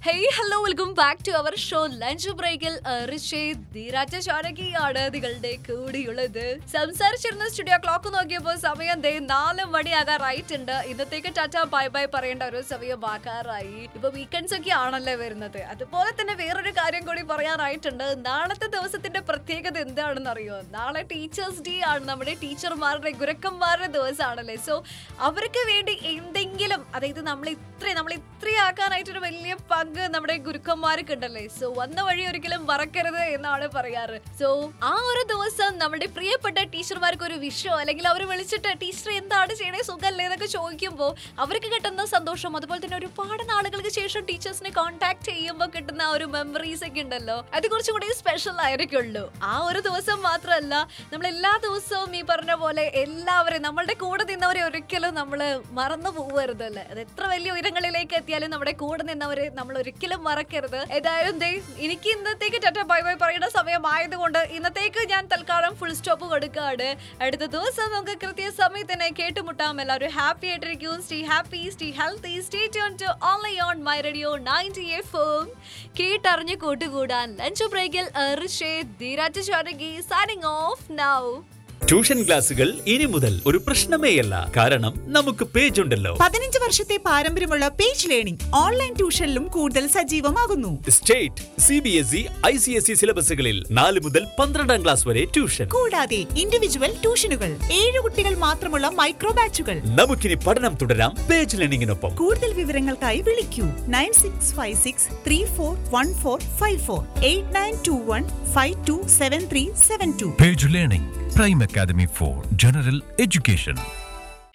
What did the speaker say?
Hey hello welcome back to our show lunch ബ്രേക്കിൽ ധീരാജ ചാരകിയാണ് നിങ്ങളുടെ കൂടിയുള്ളത് സംസാരിച്ചിരുന്ന സ്റ്റുഡിയോ ക്ലോക്ക് നോക്കിയപ്പോൾ സമയം ദേ നാല് മണിയാകാറായിട്ടുണ്ട് ഇന്നത്തേക്ക് ടാറ്റ ബൈ ബൈ പറയേണ്ട ഒരു സമയം ആകാറായി ഇപ്പൊ വീക്കെൻഡ്സ് ഒക്കെ ആണല്ലേ വരുന്നത് അതുപോലെ തന്നെ വേറൊരു കാര്യം കൂടി പറയാനായിട്ടുണ്ട് നാളത്തെ ദിവസത്തിന്റെ പ്രത്യേകത എന്താണെന്ന് അറിയോ നാളെ ടീച്ചേഴ്സ് ഡേ ആണ് നമ്മുടെ ടീച്ചർമാരുടെ ഗുരുക്കന്മാരുടെ ദിവസമാണല്ലേ സോ അവർക്ക് വേണ്ടി എന്തെങ്കിലും അതായത് നമ്മൾ ഇത്രയും നമ്മൾ ഇത്രയും ആക്കാനായിട്ടൊരു വലിയ പങ്ക് നമ്മുടെ ഗുരുക്കന്മാർക്ക് ഉണ്ടല്ലേ സോ വന്ന വഴി ഒരിക്കലും മറക്കരുത് എന്നാണ് പറയാറ് സോ ആ ഒരു ദിവസം നമ്മുടെ പ്രിയപ്പെട്ട ടീച്ചർമാർക്ക് ഒരു വിഷയോ അല്ലെങ്കിൽ അവർ വിളിച്ചിട്ട് ടീച്ചർ എന്താണ് ചെയ്യണേ സുഖല്ലേ എന്നൊക്കെ ചോദിക്കുമ്പോൾ അവർക്ക് കിട്ടുന്ന സന്തോഷം അതുപോലെ തന്നെ ഒരുപാട് നാളുകൾക്ക് ശേഷം ടീച്ചേഴ്സിനെ കോൺടാക്ട് ചെയ്യുമ്പോൾ കിട്ടുന്ന ആ ഒരു മെമ്മറീസ് ഒക്കെ ഉണ്ടല്ലോ അത് കുറച്ചും കൂടി സ്പെഷ്യൽ ആയിരിക്കുള്ളൂ ആ ഒരു ദിവസം മാത്രമല്ല നമ്മൾ എല്ലാ ദിവസവും ഈ പറഞ്ഞ പോലെ എല്ലാവരെയും നമ്മളുടെ കൂടെ നിന്നവരെ ഒരിക്കലും നമ്മൾ മറന്നു പോകരുതല്ലേ അത് എത്ര വലിയ ഉയരങ്ങളിലേക്ക് എത്തിയാലും നമ്മുടെ കൂടെ നിന്നവരെ നമ്മൾ ഒരിക്കലും മറക്കരുത് ഏതായാലും ദേ എനിക്ക് ഇന്നത്തേക്ക് ടാറ്റ ബൈ ബൈ പറയുന്ന സമയമായതുകൊണ്ട് ഇന്നത്തേക്ക് ഞാൻ തൽക്കാലം ഫുൾ സ്റ്റോപ്പ് കൊടുക്കുകയാണ് അടുത്ത ദിവസം നമുക്ക് കൃത്യസമയത്ത് തന്നെ കേട്ടുമുട്ടാം എല്ലാവരും ഹാപ്പി ആയിട്ടിരിക്കും stay happy stay healthy stay tune to online on my radio ninety എഫും കേട്ടറിഞ്ഞ് കൂട്ടുകൂടാൻ ലഞ്ച് ബ്രേക്കിൽ ധീരാജ ചാരകി സൈനിങ് ഓഫ് നൗ ട്യൂഷൻ ക്ലാസുകൾ ഇനി മുതൽ ഒരു പ്രശ്നമേയല്ല കാരണം നമുക്ക് പേജ് ഉണ്ടല്ലോ പതിനഞ്ച് വർഷത്തെ പാരമ്പര്യമുള്ള പേജ് ലേണിംഗ് ഓൺലൈൻ ട്യൂഷനിലും കൂടുതൽ സജീവമാകുന്നു state C B S E I C S E സിലബസുകളിൽ നാല് മുതൽ പന്ത്രണ്ടാം ക്ലാസ് വരെ ട്യൂഷൻ കൂടാതെ ഇൻഡിവിജ്വൽ ട്യൂഷനുകൾ ഏഴ് കുട്ടികൾ മാത്രമുള്ള മൈക്രോ ബാച്ചുകൾ നമുക്കിനി പഠനം തുടരാം പേജ് ലേണിംഗിനൊപ്പം കൂടുതൽ വിവരങ്ങൾക്കായി വിളിക്കൂ nine six five six three four one four five four eight nine two one five two seven three seven two Page Learning, Prime Academy for General Education.